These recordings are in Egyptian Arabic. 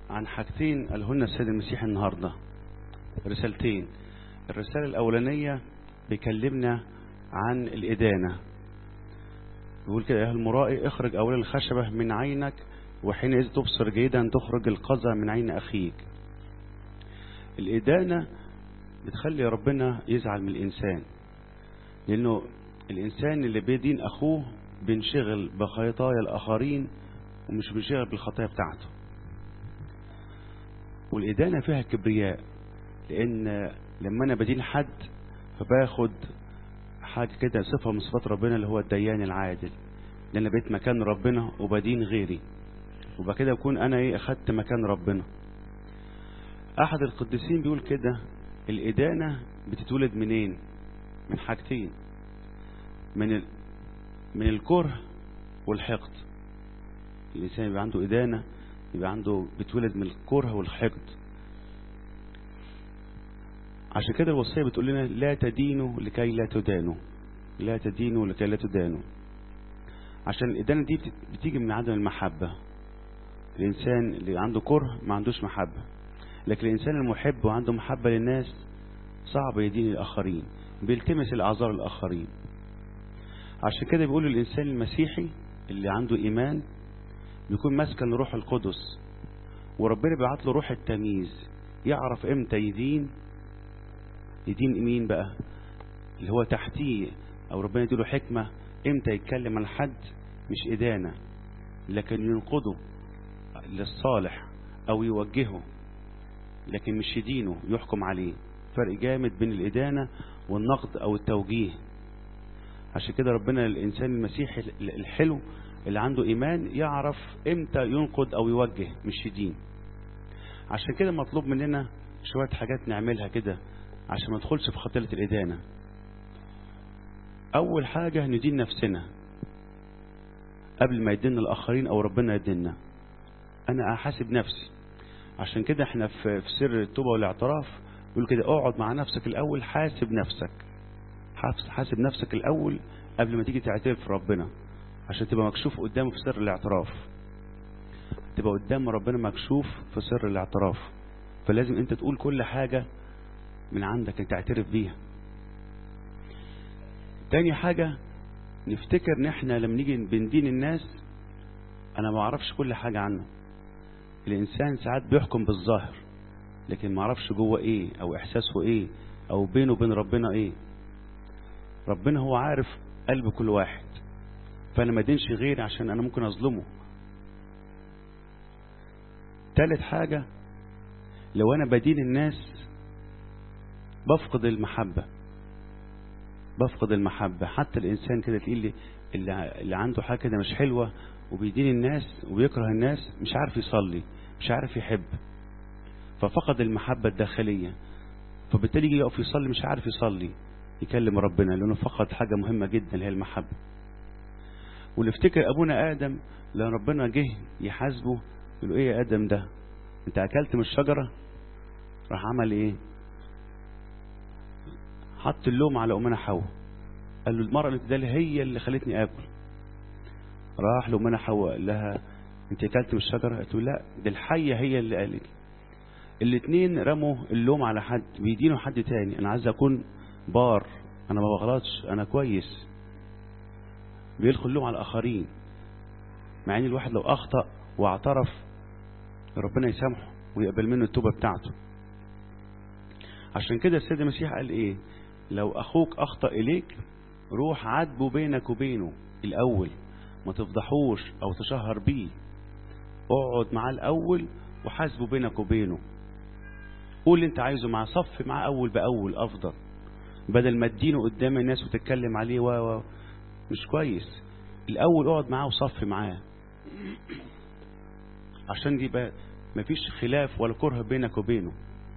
عن حاجتين قالهن السيد المسيح النهاردة رسالتين الرسالة الأولانية بيكلمنا عن الإدانة يقول كده يا المرائي اخرج أولا الخشبة من عينك وحينئذ تبصر جيدا تخرج القذى من عين أخيك الإدانة بتخلي ربنا يزعل من الإنسان لأنه الإنسان اللي بيدين أخوه بينشغل بخطايا الآخرين ومش بينشغل بالخطايا بتاعته والإدانة فيها كبرياء لأن لما أنا بدين حد فباخد حاجة كده صفة من صفات ربنا اللي هو الديان العادل لأن أنا بقيت مكان ربنا وبدين غيري وبقى كده أكون أنا إيه أخدت مكان ربنا أحد القديسين بيقول كده الإدانة بتتولد منين من حاجتين من ال... من الكره والحقد الإنسان يبقى عنده إدانة يبقى عنده بتولد من الكره والحقد عشان كده الوصية بتقول لنا لا تدينوا لكي لا تدانوا لا تدينوا لكي لا تدانوا عشان الإدانة دي بتيجي من عدم المحبة الإنسان اللي عنده كره ما عندوش محبة لكن الإنسان المحب وعنده محبة للناس صعب يدين الآخرين بيلتمس الأعذار الآخرين عشان كده بيقول الإنسان المسيحي اللي عنده إيمان بيكون مسكن روح القدس وربنا بيبعت له روح التمييز يعرف امتى يدين يدين مين بقى اللي هو تحتيه او ربنا يديله حكمة امتى يتكلم عن حد مش ادانة لكن ينقضه للصالح او يوجهه لكن مش يدينه يحكم عليه فرق جامد بين الادانة والنقد او التوجيه عشان كده ربنا الانسان المسيحي الحلو اللي عنده ايمان يعرف امتى ينقد او يوجه مش يدين عشان كده مطلوب مننا شوية حاجات نعملها كده عشان ما ندخلش في خطيرة الإدانة أول حاجة ندين نفسنا قبل ما يدينا الآخرين أو ربنا يدينا أنا أحاسب نفسي عشان كده احنا في, في سر التوبة والاعتراف يقول كده اقعد مع نفسك الأول حاسب نفسك حاسب نفسك الأول قبل ما تيجي تعترف ربنا عشان تبقى مكشوف قدامه في سر الاعتراف تبقى قدام ربنا مكشوف في سر الاعتراف فلازم انت تقول كل حاجة من عندك انت اعترف بيها تاني حاجة نفتكر ان احنا لما نيجي بندين الناس انا ما اعرفش كل حاجة عنه الانسان ساعات بيحكم بالظاهر لكن ما اعرفش جوه ايه او احساسه ايه او بينه وبين ربنا ايه ربنا هو عارف قلب كل واحد فانا ما دينش غيري عشان انا ممكن اظلمه تالت حاجة لو انا بدين الناس بفقد المحبة بفقد المحبة حتى الإنسان كده تقول لي اللي, اللي عنده حاجة كده مش حلوة وبيدين الناس وبيكره الناس مش عارف يصلي مش عارف يحب ففقد المحبة الداخلية فبالتالي يجي يقف يصلي مش عارف يصلي يكلم ربنا لأنه فقد حاجة مهمة جدا اللي هي المحبة ونفتكر أبونا آدم لما ربنا جه يحاسبه يقول له إيه يا آدم ده أنت أكلت من الشجرة راح عمل إيه حط اللوم على أمنا حواء قال له المرأة اللي تدالي هي اللي خلتني آكل راح لأمنا حواء قال لها انت اكلت من الشجرة قالت له لا دي الحية هي اللي قالت الاثنين رموا اللوم على حد بيدينوا حد تاني انا عايز اكون بار انا ما بغلطش انا كويس بيلقوا اللوم على الاخرين مع ان الواحد لو اخطأ واعترف ربنا يسامحه ويقبل منه التوبة بتاعته عشان كده السيد المسيح قال ايه لو اخوك اخطأ اليك روح عاتبه بينك وبينه الاول ما تفضحوش او تشهر بيه اقعد معاه الاول وحاسبه بينك وبينه قول اللي انت عايزه معاه صف معاه اول باول افضل بدل ما تدينه قدام الناس وتتكلم عليه و و مش كويس الاول اقعد معاه وصف معاه عشان دي بقى مفيش خلاف ولا كره بينك وبينه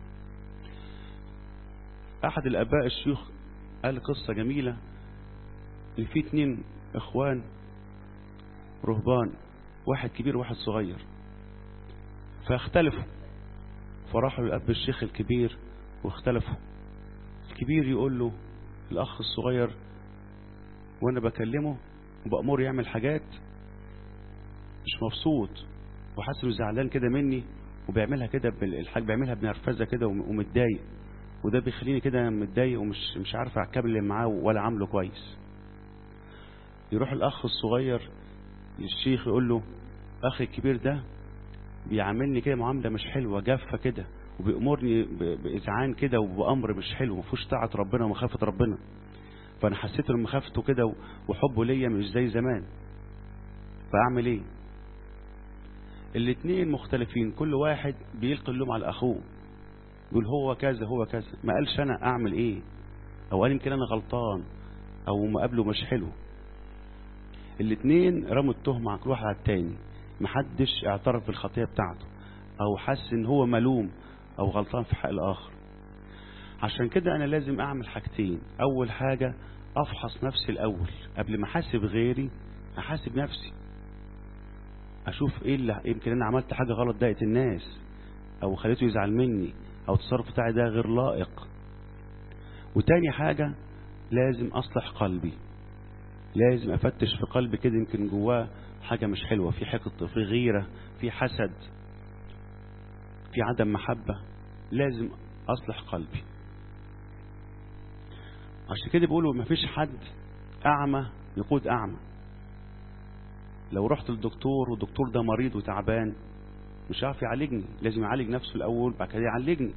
احد الاباء الشيوخ قال قصة جميلة ان في اتنين اخوان رهبان واحد كبير وواحد صغير فاختلفوا فراحوا للأب الشيخ الكبير واختلفوا الكبير يقول له الأخ الصغير وأنا بكلمه وبأمره يعمل حاجات مش مبسوط وحاسس انه زعلان كده مني وبيعملها كده بالحاج بيعملها بنرفزه كده ومتضايق وده بيخليني كده متضايق ومش مش عارف اعكب اللي معاه ولا عامله كويس يروح الاخ الصغير للشيخ يقول له اخي الكبير ده بيعاملني كده معامله مش حلوه جافه كده وبيأمرني بإذعان كده وبأمر مش حلو ما فيهوش طاعة ربنا ومخافة ربنا فأنا حسيت إن مخافته كده وحبه ليا مش زي زمان فأعمل إيه؟ الاتنين مختلفين كل واحد بيلقي اللوم على أخوه يقول هو كذا هو كذا ما قالش أنا أعمل إيه أو قال يمكن أنا غلطان أو مقابله مش حلو الاتنين رموا التهمة على كل واحد على التاني محدش اعترف بالخطية بتاعته أو حس إن هو ملوم أو غلطان في حق الآخر عشان كده أنا لازم أعمل حاجتين أول حاجة أفحص نفسي الأول قبل ما أحاسب غيري أحاسب نفسي أشوف إيه اللي يمكن أنا عملت حاجة غلط ضايقت الناس أو خليته يزعل مني أو التصرف بتاعي ده غير لائق وتاني حاجة لازم أصلح قلبي لازم أفتش في قلبي كده يمكن جواه حاجة مش حلوة في حقد في غيرة في حسد في عدم محبة لازم أصلح قلبي عشان كده بيقولوا مفيش حد أعمى يقود أعمى لو رحت للدكتور والدكتور ده مريض وتعبان مش عارف يعالجني لازم يعالج نفسه الأول بعد كده يعالجني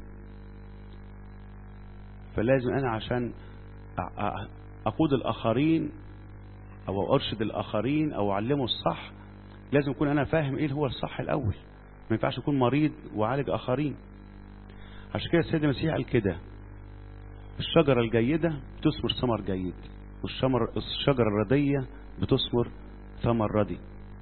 فلازم أنا عشان أقود الآخرين أو أرشد الآخرين أو أعلمه الصح لازم أكون أنا فاهم إيه هو الصح الأول ما ينفعش أكون مريض وعالج آخرين عشان كده السيد المسيح قال كده الشجرة الجيدة بتثمر ثمر جيد والشجرة الردية بتثمر ثمر ردي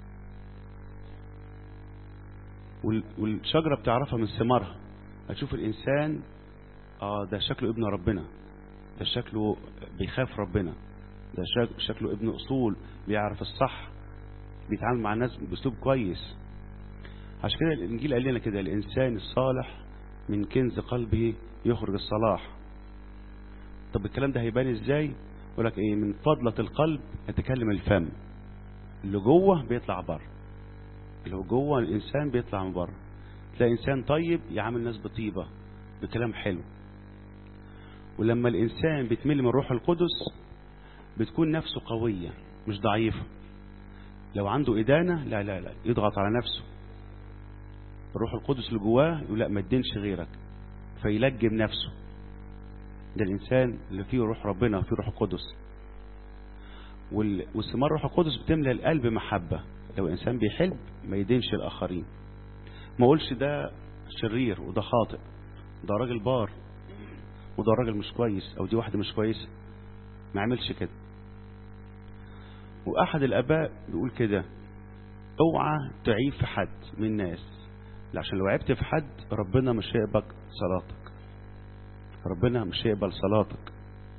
والشجرة بتعرفها من ثمارها هتشوف الإنسان آه ده شكله ابن ربنا ده شكله بيخاف ربنا ده شكله ابن أصول بيعرف الصح بيتعامل مع الناس بأسلوب كويس عشان كده الإنجيل قال لنا كده الإنسان الصالح من كنز قلبه يخرج الصلاح طب الكلام ده هيبان ازاي يقول لك ايه من فضلة القلب يتكلم الفم اللي جوه بيطلع بره اللي هو جوه الانسان بيطلع من بره تلاقي انسان طيب يعامل الناس بطيبة بكلام حلو ولما الانسان بيتمل من روح القدس بتكون نفسه قوية مش ضعيفة لو عنده إدانة لا لا لا يضغط على نفسه الروح القدس اللي جواه يقول لا ما تدينش غيرك فيلجم نفسه ده الإنسان اللي فيه روح ربنا فيه روح القدس والثمار روح القدس بتملى القلب محبة لو الإنسان بيحب ما يدينش الآخرين ما اقولش ده شرير وده خاطئ ده راجل بار وده راجل مش كويس أو دي واحدة مش كويسة ما عملش كده وأحد الآباء بيقول كده اوعى تعيب في حد من الناس عشان لو عبت في حد ربنا مش هيقبل صلاتك ربنا مش هيقبل صلاتك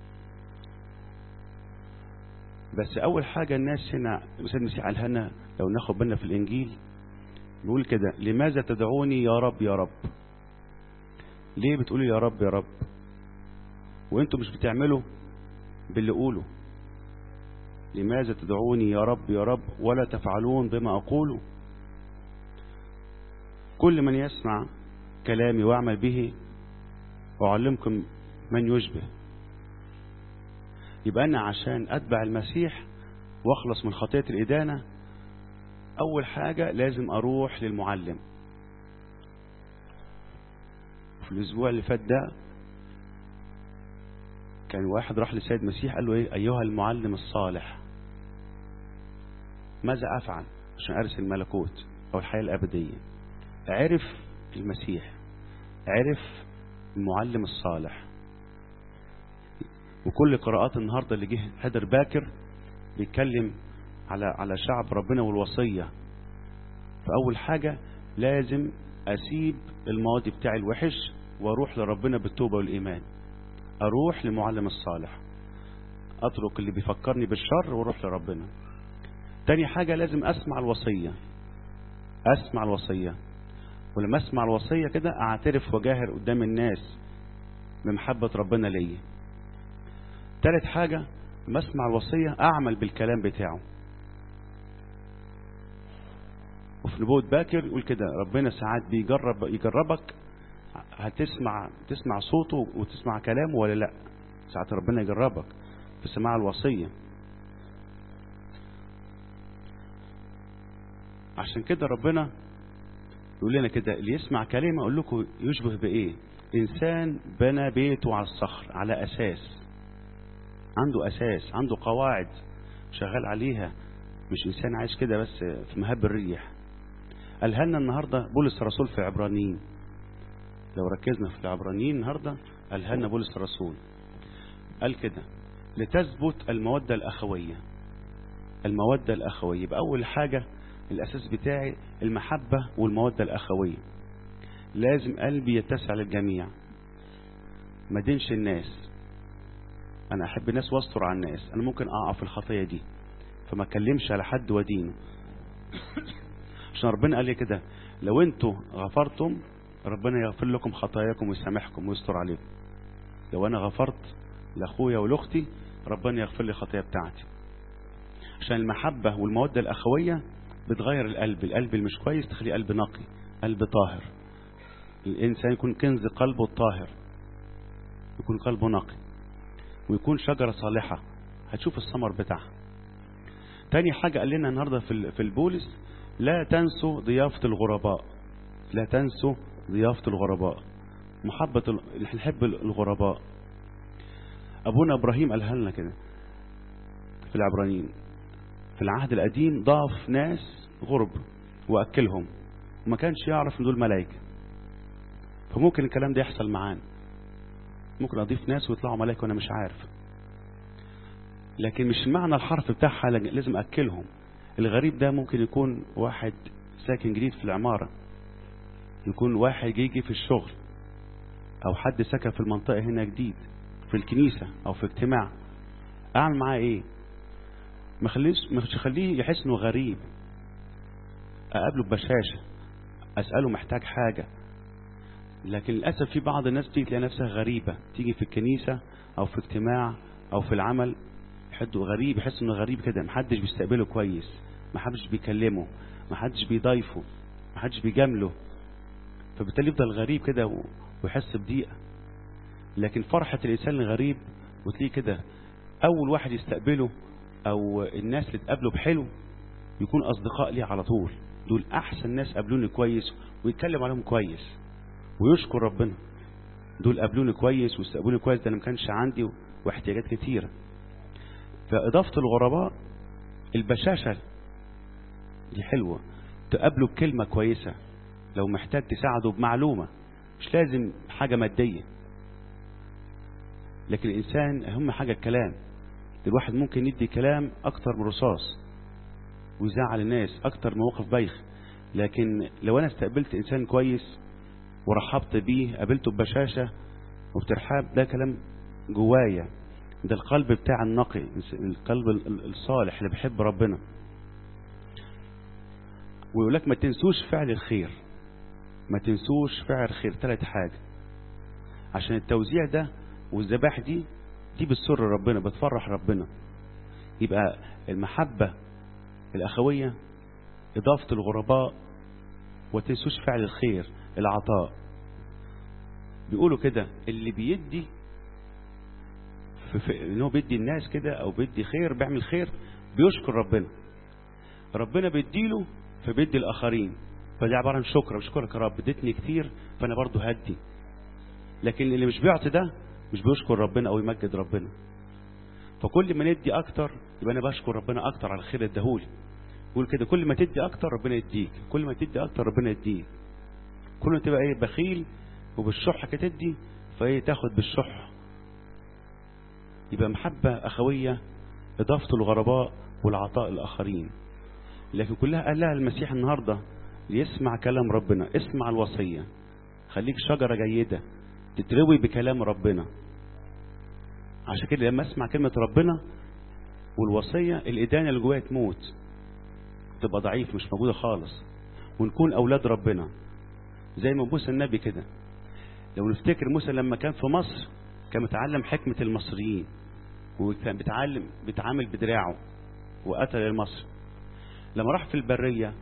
بس اول حاجة الناس هنا السيد المسيح قالها لنا لو ناخد بالنا في الانجيل بيقول كده لماذا تدعوني يا رب يا رب ليه بتقولي يا رب يا رب وانتوا مش بتعملوا باللي قوله لماذا تدعوني يا رب يا رب ولا تفعلون بما أقوله كل من يسمع كلامي واعمل به أعلمكم من يشبه يبقى أنا عشان أتبع المسيح واخلص من خطية الإدانة أول حاجة لازم أروح للمعلم في الأسبوع اللي فات ده كان واحد راح للسيد المسيح قال له إيه أيها المعلم الصالح ماذا أفعل عشان أرث الملكوت أو الحياة الأبدية عرف المسيح عرف المعلم الصالح وكل قراءات النهاردة اللي جه هدر باكر بيتكلم على على شعب ربنا والوصية فأول حاجة لازم أسيب الماضي بتاعي الوحش وأروح لربنا بالتوبة والإيمان أروح لمعلم الصالح أترك اللي بيفكرني بالشر وأروح لربنا تاني حاجة لازم أسمع الوصية أسمع الوصية ولما أسمع الوصية كده أعترف وجاهر قدام الناس بمحبة ربنا ليا تالت حاجة لما أسمع الوصية أعمل بالكلام بتاعه وفي نبوة باكر يقول كده ربنا ساعات بيجرب يجربك هتسمع تسمع صوته وتسمع كلامه ولا لا ساعات ربنا يجربك في سماع الوصية عشان كده ربنا يقول لنا كده اللي يسمع كلمة أقول لكم يشبه بإيه إنسان بنى بيته على الصخر على أساس عنده أساس عنده قواعد شغال عليها مش إنسان عايش كده بس في مهب الريح قالها لنا النهاردة بولس الرسول في عبرانيين لو ركزنا في العبرانيين النهاردة قالها لنا بولس الرسول قال كده لتثبت المودة الأخوية المودة الأخوية يبقى أول حاجة الأساس بتاعي المحبة والمودة الأخوية لازم قلبي يتسع للجميع ما دينش الناس أنا أحب الناس واستر على الناس أنا ممكن أقع في الخطية دي فما أكلمش على حد ودينه عشان ربنا قال لي كده لو انتوا غفرتم ربنا يغفر لكم خطاياكم ويسامحكم ويستر عليكم لو انا غفرت لاخويا ولاختي ربنا يغفر لي الخطايا بتاعتي عشان المحبة والمودة الأخوية بتغير القلب القلب اللي مش كويس تخليه قلب نقي قلب طاهر الإنسان يكون كنز قلبه الطاهر يكون قلبه نقي ويكون شجرة صالحة هتشوف الثمر بتاعها تاني حاجة قال لنا النهاردة في في البولس لا تنسوا ضيافة الغرباء لا تنسوا ضيافة الغرباء محبة ال... نحب الغرباء أبونا إبراهيم قالها لنا كده في العبرانيين في العهد القديم ضاف ناس غرب وأكلهم وما كانش يعرف ان دول ملائكة فممكن الكلام ده يحصل معانا ممكن أضيف ناس ويطلعوا ملائكة وأنا مش عارف لكن مش المعنى الحرف بتاعها لازم أكلهم الغريب ده ممكن يكون واحد ساكن جديد في العمارة يكون واحد يجي في الشغل أو حد سكن في المنطقة هنا جديد في الكنيسة أو في اجتماع أعمل معاه إيه ما خليش ما خليه يحس إنه غريب أقابله ببشاشة أسأله محتاج حاجة لكن للأسف في بعض الناس بتيجي تلاقي نفسها غريبة تيجي في الكنيسة أو في اجتماع أو في العمل حد غريب يحس إنه غريب كده محدش بيستقبله كويس محدش بيكلمه محدش بيضايفه محدش بيجامله فبالتالي يفضل غريب كده ويحس بضيقة لكن فرحة الإنسان الغريب وتلاقيه كده أول واحد يستقبله أو الناس اللي تقابله بحلو يكون أصدقاء ليه على طول دول أحسن ناس قابلوني كويس ويتكلم عليهم كويس ويشكر ربنا دول قابلوني كويس واستقبلوني كويس ده أنا ما كانش عندي واحتياجات كتيرة فإضافة الغرباء البشاشة دي حلوة تقابله بكلمة كويسة لو محتاج تساعده بمعلومة مش لازم حاجة مادية لكن الإنسان أهم حاجة الكلام الواحد ممكن يدي كلام أكتر من رصاص ويزعل الناس أكتر من موقف بايخ لكن لو أنا استقبلت إنسان كويس ورحبت بيه قابلته ببشاشة وبترحاب ده كلام جوايا ده القلب بتاع النقي القلب الصالح اللي بيحب ربنا ويقول لك ما تنسوش فعل الخير ما تنسوش فعل الخير ثلاث حاجة عشان التوزيع ده والذبائح دي دي بتسر ربنا بتفرح ربنا يبقى المحبة الأخوية إضافة الغرباء وتنسوش فعل الخير العطاء بيقولوا كده اللي بيدي في في ان هو بيدي الناس كده او بيدي خير بيعمل خير بيشكر ربنا ربنا بيديله فبيدي الاخرين فدي عباره عن شكر بشكرك يا رب اديتني كتير فانا برضو هدي لكن اللي مش بيعطي ده مش بيشكر ربنا او يمجد ربنا فكل ما ندي اكتر يبقى انا بشكر ربنا اكتر على الخير اللي اداهولي يقول كده كل ما تدي اكتر ربنا يديك كل ما تدي اكتر ربنا يديك كل ما تبقى ايه بخيل وبالشح كده تدي فايه تاخد بالشح يبقى محبة أخوية إضافة الغرباء والعطاء الآخرين لكن كلها قال لها المسيح النهاردة يسمع كلام ربنا اسمع الوصية خليك شجرة جيدة تتروي بكلام ربنا عشان كده لما اسمع كلمة ربنا والوصية الإدانة اللي جوايا تموت تبقى ضعيف مش موجودة خالص ونكون أولاد ربنا زي ما موسى النبي كده لو نفتكر موسى لما كان في مصر كان متعلم حكمة المصريين وكان بيتعلم بيتعامل بدراعه وقتل المصري لما راح في البرية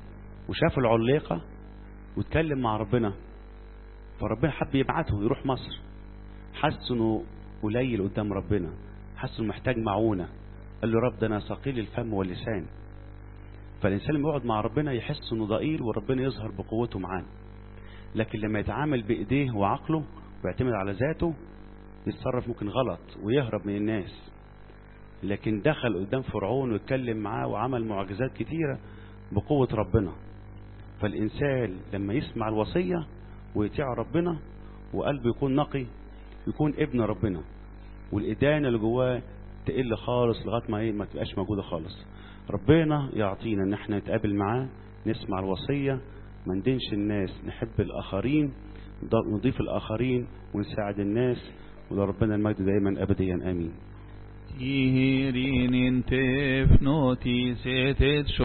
وشاف العليقة واتكلم مع ربنا فربنا حب يبعته يروح مصر حس انه قليل قدام ربنا حس انه محتاج معونة قال له رب ده انا ثقيل الفم واللسان فالإنسان لما يقعد مع ربنا يحس انه ضئيل وربنا يظهر بقوته معاه لكن لما يتعامل بإيديه وعقله ويعتمد على ذاته يتصرف ممكن غلط ويهرب من الناس لكن دخل قدام فرعون واتكلم معاه وعمل معجزات كتيرة بقوة ربنا فالإنسان لما يسمع الوصية ويطيع ربنا وقلبه يكون نقي يكون ابن ربنا والإدانة اللي جواه تقل خالص لغاية ما ايه ما تبقاش موجودة خالص ربنا يعطينا ان احنا نتقابل معاه نسمع الوصية ما ندينش الناس نحب الآخرين نضيف الآخرين ونساعد الناس ولربنا المجد دائما أبديا آمين Tihirin in tefnoti setet